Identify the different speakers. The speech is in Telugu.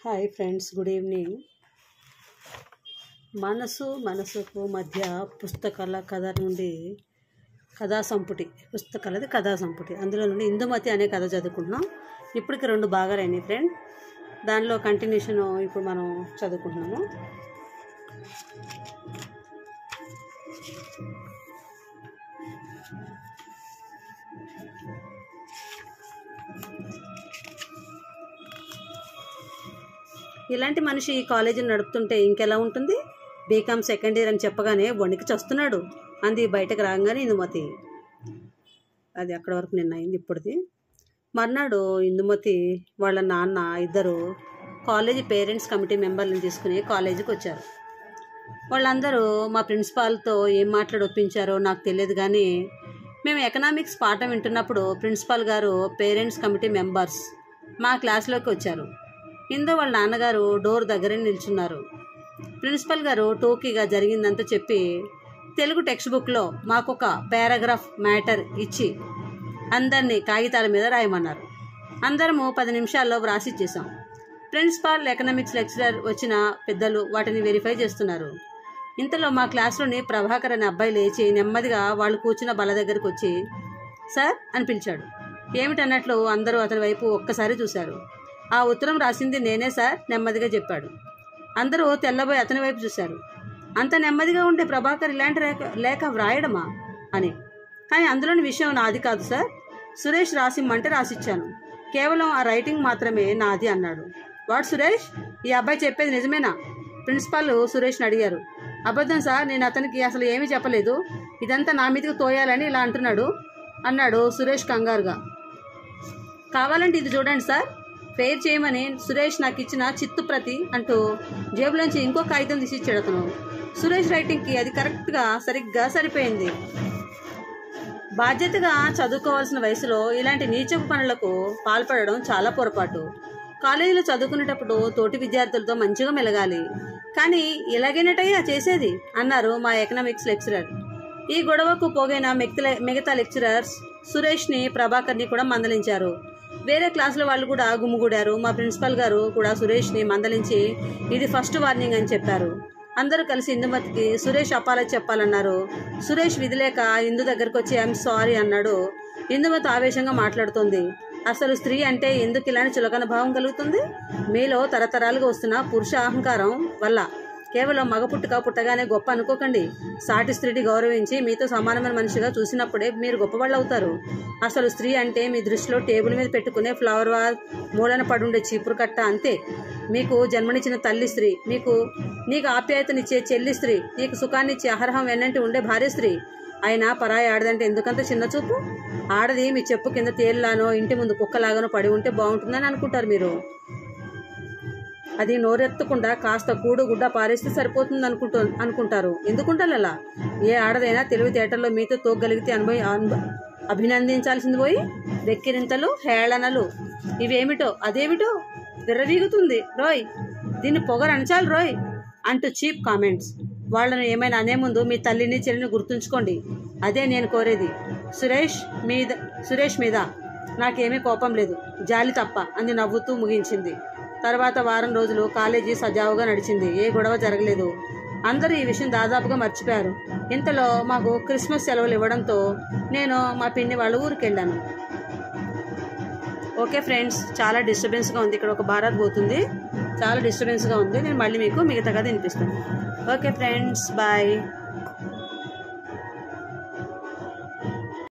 Speaker 1: హాయ్ ఫ్రెండ్స్ గుడ్ ఈవినింగ్ మనసు మనసుకు మధ్య పుస్తకాల కథ నుండి కథా సంపుటి పుస్తకాలది కథా సంపుటి అందులో నుండి ఇందుమతి అనే కథ చదువుకుంటున్నాం ఇప్పటికి రెండు భాగాలైనాయి ఫ్రెండ్ దానిలో కంటిన్యూషన్ ఇప్పుడు మనం చదువుకుంటున్నాము ఇలాంటి మనిషి ఈ కాలేజీని నడుపుతుంటే ఇంకెలా ఉంటుంది బీకామ్ సెకండ్ ఇయర్ అని చెప్పగానే వణికి చస్తున్నాడు అంది బయటకు రాగానే ఇందుమతి అది అక్కడ వరకు నిన్న అయింది ఇప్పుడుది మర్నాడు ఇందుమతి వాళ్ళ నాన్న ఇద్దరు కాలేజీ పేరెంట్స్ కమిటీ మెంబర్లను తీసుకుని కాలేజీకి వచ్చారు వాళ్ళందరూ మా ప్రిన్సిపాల్తో ఏం మాట్లాడి ఒప్పించారో నాకు తెలియదు కానీ మేము ఎకనామిక్స్ పాఠం వింటున్నప్పుడు ప్రిన్సిపాల్ గారు పేరెంట్స్ కమిటీ మెంబర్స్ మా క్లాస్లోకి వచ్చారు ఇందో వాళ్ళ నాన్నగారు డోర్ దగ్గరే నిల్చున్నారు ప్రిన్సిపల్ గారు టోకీగా జరిగిందంతా చెప్పి తెలుగు టెక్స్ట్ బుక్లో మాకొక పారాగ్రాఫ్ మ్యాటర్ ఇచ్చి అందరినీ కాగితాల మీద రాయమన్నారు అందరము పది నిమిషాల్లో వ్రాసిచ్చేసాం ప్రిన్సిపాల్ ఎకనామిక్స్ లెక్చరర్ వచ్చిన పెద్దలు వాటిని వెరిఫై చేస్తున్నారు ఇంతలో మా క్లాస్లోని ప్రభాకర్ అనే అబ్బాయి లేచి నెమ్మదిగా వాళ్ళు కూర్చున్న బల దగ్గరికి వచ్చి సార్ అని పిలిచాడు ఏమిటన్నట్లు అందరూ అతని వైపు ఒక్కసారి చూశారు ఆ ఉత్తరం రాసింది నేనే సార్ నెమ్మదిగా చెప్పాడు అందరూ తెల్లబోయి అతని వైపు చూశారు అంత నెమ్మదిగా ఉండే ప్రభాకర్ ఇలాంటి లేఖ లేఖ వ్రాయడమా అని కానీ అందులోని విషయం నాది కాదు సార్ సురేష్ రాసిమ్మంటే రాసిచ్చాను కేవలం ఆ రైటింగ్ మాత్రమే నాది అన్నాడు వాడు సురేష్ ఈ అబ్బాయి చెప్పేది నిజమేనా ప్రిన్సిపాల్ సురేష్ని అడిగారు అబద్ధం సార్ నేను అతనికి అసలు ఏమీ చెప్పలేదు ఇదంతా నా మీదకి తోయాలని ఇలా అంటున్నాడు అన్నాడు సురేష్ కంగారుగా కావాలంటే ఇది చూడండి సార్ ఫెయిర్ చేయమని సురేష్ నాకు ఇచ్చిన చిత్తు ప్రతి అంటూ జేబులోంచి ఇంకో కాగితం తీసి ఇచ్చాడు అతను సురేష్ రైటింగ్కి అది కరెక్ట్గా సరిగ్గా సరిపోయింది బాధ్యతగా చదువుకోవాల్సిన వయసులో ఇలాంటి నీచపు పనులకు పాల్పడడం చాలా పొరపాటు కాలేజీలో చదువుకునేటప్పుడు తోటి విద్యార్థులతో మంచిగా మెలగాలి కానీ ఇలాగేనటయ్యా చేసేది అన్నారు మా ఎకనామిక్స్ లెక్చరర్ ఈ గొడవకు పోగైన మిగతా మిగతా లెక్చరర్స్ సురేష్ని ప్రభాకర్ని కూడా మందలించారు వేరే క్లాసుల వాళ్ళు కూడా గుమ్ముగూడారు మా ప్రిన్సిపల్ గారు కూడా సురేష్ని మందలించి ఇది ఫస్ట్ వార్నింగ్ అని చెప్పారు అందరూ కలిసి ఇందుమతికి సురేష్ అపాలజీ చెప్పాలన్నారు సురేష్ విధిలేక ఇందు దగ్గరకు వచ్చి ఐఎమ్ సారీ అన్నాడు ఇందుమతి ఆవేశంగా మాట్లాడుతోంది అసలు స్త్రీ అంటే ఎందుకు ఇలాంటి చులకన భావం కలుగుతుంది మీలో తరతరాలుగా వస్తున్న పురుష అహంకారం వల్ల కేవలం మగ పుట్టుక పుట్టగానే గొప్ప అనుకోకండి సాటి స్త్రీని గౌరవించి మీతో సమానమైన మనిషిగా చూసినప్పుడే మీరు గొప్పవాళ్ళు అవుతారు అసలు స్త్రీ అంటే మీ దృష్టిలో టేబుల్ మీద పెట్టుకునే ఫ్లవర్ వాజ్ మూలన పడుండే చీపురు కట్ట అంతే మీకు జన్మనిచ్చిన తల్లి స్త్రీ మీకు నీకు ఆప్యాయతనిచ్చే చెల్లి స్త్రీ నీకు సుఖాన్నిచ్చే అర్హం వెన్నంటి ఉండే భార్య స్త్రీ అయినా పరాయి ఆడదంటే ఎందుకంత చిన్న చూపు ఆడది మీ చెప్పు కింద తేలిలానో ఇంటి ముందు కుక్కలాగానో పడి ఉంటే బాగుంటుందని అనుకుంటారు మీరు అది నోరెత్తకుండా కాస్త కూడు గుడ్డ పారేస్తే సరిపోతుంది అనుకుంటూ అనుకుంటారు ఎందుకుంటారు అలా ఏ ఆడదైనా తెలివితేటల్లో మీతో తోగలిగితే అనుభవి అనుభ అభినందించాల్సింది పోయి వెక్కిరింతలు హేళనలు ఇవేమిటో అదేమిటో విర్రవీగుతుంది రోయ్ దీన్ని పొగరు అణచాలి రోయ్ అంటూ చీప్ కామెంట్స్ వాళ్ళను ఏమైనా అనే ముందు మీ తల్లిని చెల్లిని గుర్తుంచుకోండి అదే నేను కోరేది సురేష్ మీద సురేష్ మీద నాకేమీ కోపం లేదు జాలి తప్ప అంది నవ్వుతూ ముగించింది తర్వాత వారం రోజులు కాలేజీ సజావుగా నడిచింది ఏ గొడవ జరగలేదు అందరూ ఈ విషయం దాదాపుగా మర్చిపోయారు ఇంతలో మాకు క్రిస్మస్ సెలవులు ఇవ్వడంతో నేను మా పిన్ని వాళ్ళ ఊరికి వెళ్ళాను ఓకే ఫ్రెండ్స్ చాలా డిస్టర్బెన్స్గా ఉంది ఇక్కడ ఒక భారత్ పోతుంది చాలా డిస్టర్బెన్స్గా ఉంది నేను మళ్ళీ మీకు మిగతా కథ వినిపిస్తాను ఓకే ఫ్రెండ్స్ బాయ్